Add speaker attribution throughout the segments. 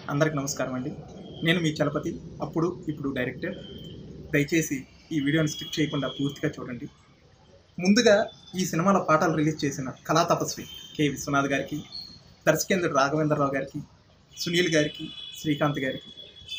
Speaker 1: అందరికి నమస్కారం అండి నేను మీ చలపతి అప్పుడు ఇప్పుడు డైరెక్టర్ దయచేసి ఈ వీడియోని స్కిప్ చేయకుండా పూర్తిగా చూడండి ముందుగా ఈ సినిమాలో పాటలు రిలీజ్ చేసిన కళా తపస్వి కె విశ్వనాథ్ గారికి దర్శకేంద్రుడు రాఘవేంద్రరావు గారికి సునీల్ గారికి శ్రీకాంత్ గారికి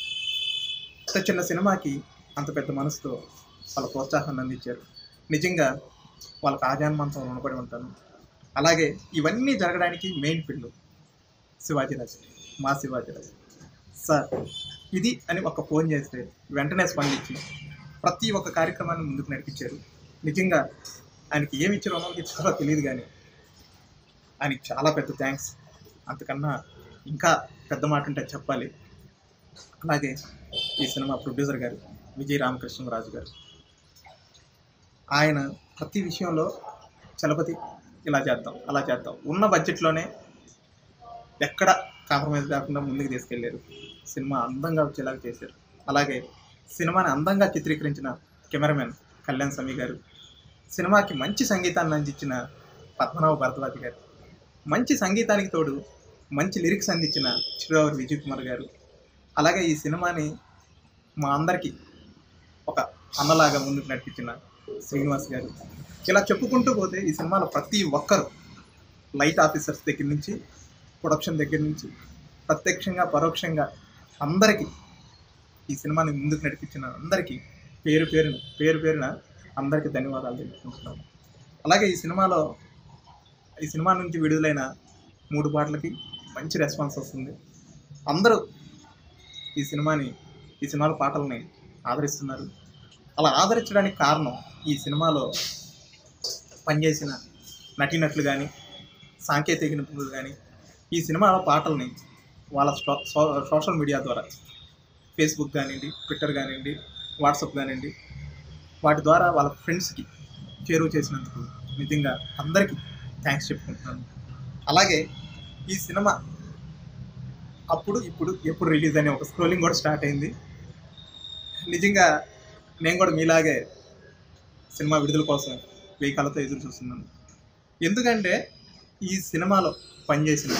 Speaker 1: ఇంత చిన్న సినిమాకి అంత పెద్ద మనసుతో వాళ్ళ ప్రోత్సాహాన్ని అందించారు నిజంగా వాళ్ళకి ఆజాన్మంతం రుణపడి ఉంటాను అలాగే ఇవన్నీ జరగడానికి మెయిన్ పిల్లు శివాజీరాజు మా శివాజీరాజు సార్ ఇది అని ఒక ఫోన్ చేస్తే వెంటనే స్పందించి ప్రతి ఒక్క కార్యక్రమాన్ని ముందుకు నడిపించారు నిజంగా ఆయనకి ఏమి ఇచ్చారో మనకి ఇచ్చారో తెలియదు కానీ ఆయనకి చాలా పెద్ద థ్యాంక్స్ అంతకన్నా ఇంకా పెద్ద మాట ఉంటే చెప్పాలి అలాగే ఈ సినిమా ప్రొడ్యూసర్ గారు విజయ్ రామకృష్ణరాజు గారు ఆయన ప్రతి విషయంలో చలపతి ఇలా చేద్దాం అలా చేద్దాం ఉన్న బడ్జెట్లోనే ఎక్కడ కాంప్రమైజ్ కాకుండా ముందుకు తీసుకెళ్లారు సినిమా అందంగా వచ్చేలాగా చేశారు అలాగే సినిమాని అందంగా చిత్రీకరించిన కెమెరామెన్ కళ్యాణ్ సమీ గారు సినిమాకి మంచి సంగీతాన్ని అందించిన పద్మనాభ భరద్వాజ్ గారు మంచి సంగీతానికి తోడు మంచి లిరిక్స్ అందించిన చిరురావు విజయ్ కుమార్ గారు అలాగే ఈ సినిమాని మా అందరికీ ఒక అన్నలాగా ముందుకు నడిపించిన శ్రీనివాస్ గారు ఇలా చెప్పుకుంటూ పోతే ఈ సినిమాలో ప్రతి ఒక్కరు లైట్ ఆఫీసర్స్ దగ్గర నుంచి ప్రొడక్షన్ దగ్గర నుంచి ప్రత్యక్షంగా పరోక్షంగా అందరికీ ఈ సినిమాని ముందుకు నడిపించిన అందరికీ పేరు పేరున పేరు పేరున అందరికీ ధన్యవాదాలు తెలుపుకుంటున్నాను అలాగే ఈ సినిమాలో ఈ సినిమా నుంచి విడుదలైన మూడు పాటలకి మంచి రెస్పాన్స్ వస్తుంది అందరూ ఈ సినిమాని ఈ సినిమాలో పాటల్ని ఆదరిస్తున్నారు అలా ఆదరించడానికి కారణం ఈ సినిమాలో పనిచేసిన నటీనటులు కానీ సాంకేతిక నిపుణులు కానీ ఈ సినిమాలో పాటల్ని వాళ్ళ సో- సో- సోషల్ మీడియా ద్వారా ఫేస్బుక్ కానివ్వండి ట్విట్టర్ కానివ్వండి వాట్సాప్ కానివ్వండి వాటి ద్వారా వాళ్ళ ఫ్రెండ్స్కి చేరువ చేసినందుకు నిజంగా అందరికీ థ్యాంక్స్ చెప్పుకుంటున్నాను అలాగే ఈ సినిమా అప్పుడు ఇప్పుడు ఎప్పుడు రిలీజ్ అనే ఒక స్క్రోలింగ్ కూడా స్టార్ట్ అయింది నిజంగా నేను కూడా మీలాగే సినిమా విడుదల కోసం వెయ్యి కళ్ళతో ఎదురు చూస్తున్నాను ఎందుకంటే ఈ సినిమాలో పనిచేసిన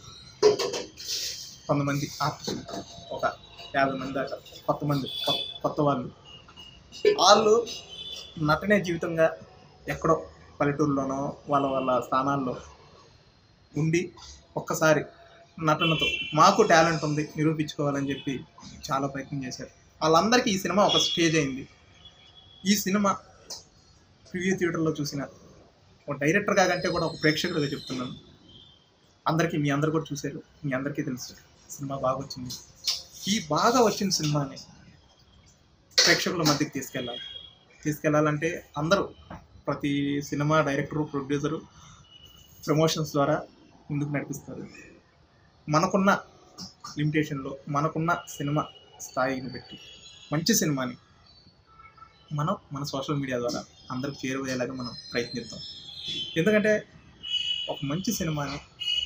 Speaker 1: కొంతమంది ఆర్టిస్టులు ఒక యాభై మంది దాకా కొత్త మంది కొ- కొత్త వాళ్ళు వాళ్ళు నటనే జీవితంగా ఎక్కడో పల్లెటూరులోనో వాళ్ళ వాళ్ళ స్థానాల్లో ఉండి ఒక్కసారి నటనతో మాకు టాలెంట్ ఉంది నిరూపించుకోవాలని చెప్పి చాలా ప్రయత్నం చేశారు వాళ్ళందరికీ ఈ సినిమా ఒక స్టేజ్ అయింది ఈ సినిమా ప్రివ్యూ థియేటర్లో చూసిన ఒక డైరెక్టర్గా కంటే కూడా ఒక ప్రేక్షకుడిగా చెప్తున్నాను అందరికీ మీ అందరు కూడా చూశారు మీ అందరికీ తెలుసు సినిమా బాగా వచ్చింది ఈ బాగా వచ్చిన సినిమాని ప్రేక్షకుల మధ్యకి తీసుకెళ్ళాలి తీసుకెళ్ళాలంటే అందరూ ప్రతి సినిమా డైరెక్టరు ప్రొడ్యూసరు ప్రమోషన్స్ ద్వారా ముందుకు నడిపిస్తారు మనకున్న లిమిటేషన్లో మనకున్న సినిమా స్థాయిని బట్టి మంచి సినిమాని మనం మన సోషల్ మీడియా ద్వారా అందరికి చేరువయ్యేలాగా మనం ప్రయత్నిద్దాం ఎందుకంటే ఒక మంచి సినిమాని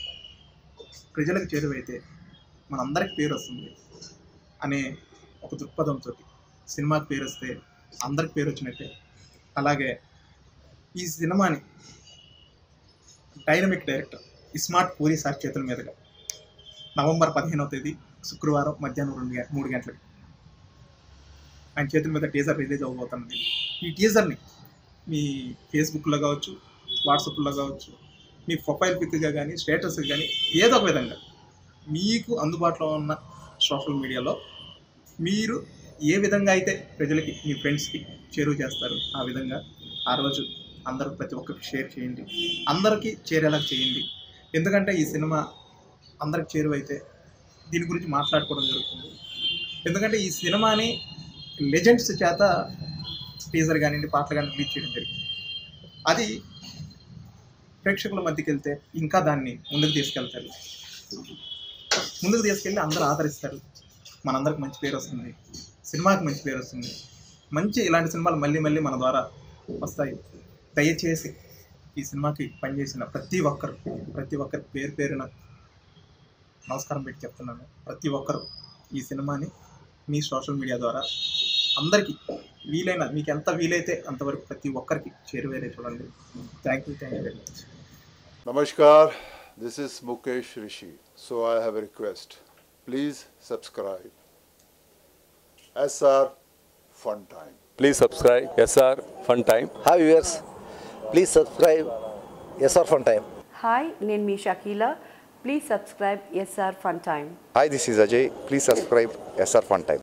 Speaker 1: ప్రజలకు చేరువైతే మనందరికి పేరు వస్తుంది అనే ఒక దృక్పథంతో సినిమాకి పేరు వస్తే అందరికి పేరు వచ్చినట్టే అలాగే ఈ సినిమాని dynamic director iSmart Puri sir చేతుల మీదుగా నవంబర్ పదిహేనవ తేదీ శుక్రవారం మధ్యాహ్నం రెండు గంట మూడు గంటలకు ఆయన చేతుల మీద టీజర్ రిలీజ్ అవ్వబోతున్నది ఈ టీజర్ని మీ ఫేస్బుక్లో కావచ్చు వాట్సాప్లో కావచ్చు మీ ప్రొఫైల్ పిక్గా కానీ స్టేటస్కి కానీ ఏదో ఒక విధంగా మీకు అందుబాటులో ఉన్న సోషల్ మీడియాలో మీరు ఏ విధంగా అయితే ప్రజలకి మీ ఫ్రెండ్స్కి చేరువ చేస్తారు ఆ విధంగా ఆ రోజు అందరూ ప్రతి ఒక్కరికి షేర్ చేయండి అందరికీ చేరేలా చేయండి ఎందుకంటే ఈ సినిమా అందరికి చేరువైతే దీని గురించి మాట్లాడుకోవడం జరుగుతుంది ఎందుకంటే ఈ సినిమాని లెజెండ్స్ చేత టీజర్ కానివ్వండి పాటలు కానీ రిలీజ్ చేయడం జరిగింది అది ప్రేక్షకుల మధ్యకి వెళ్తే ఇంకా దాన్ని ముందుకు తీసుకెళ్తారు ముందుకు తీసుకెళ్ళి అందరూ ఆదరిస్తారు మనందరికి మంచి పేరు వస్తుంది సినిమాకి మంచి పేరు వస్తుంది మంచి ఇలాంటి సినిమాలు మళ్ళీ మళ్ళీ మన ద్వారా వస్తాయి దయచేసి ఈ సినిమాకి పనిచేసిన ప్రతి ఒక్కరు ప్రతి ఒక్కరి పేరు పేరున నమస్కారం పెట్టి చెప్తున్నాను ప్రతి ఒక్కరు ఈ సినిమాని మీ సోషల్ మీడియా ద్వారా అందరికీ వీలైన మీకు ఎంత వీలైతే అంతవరకు ప్రతి ఒక్కరికి చేరువేరే చూడండి thank you thank you very much
Speaker 2: Namaskar, this is Mukesh Rishi. So I have a request. Please subscribe. SR Fun Time.
Speaker 3: Please subscribe SR Fun Time.
Speaker 4: Hi viewers please subscribe SR Fun Time
Speaker 5: hi నేను మీ Shakeela please subscribe SR Fun Time
Speaker 6: Hi, this is Ajay. Please subscribe SR Fun Time.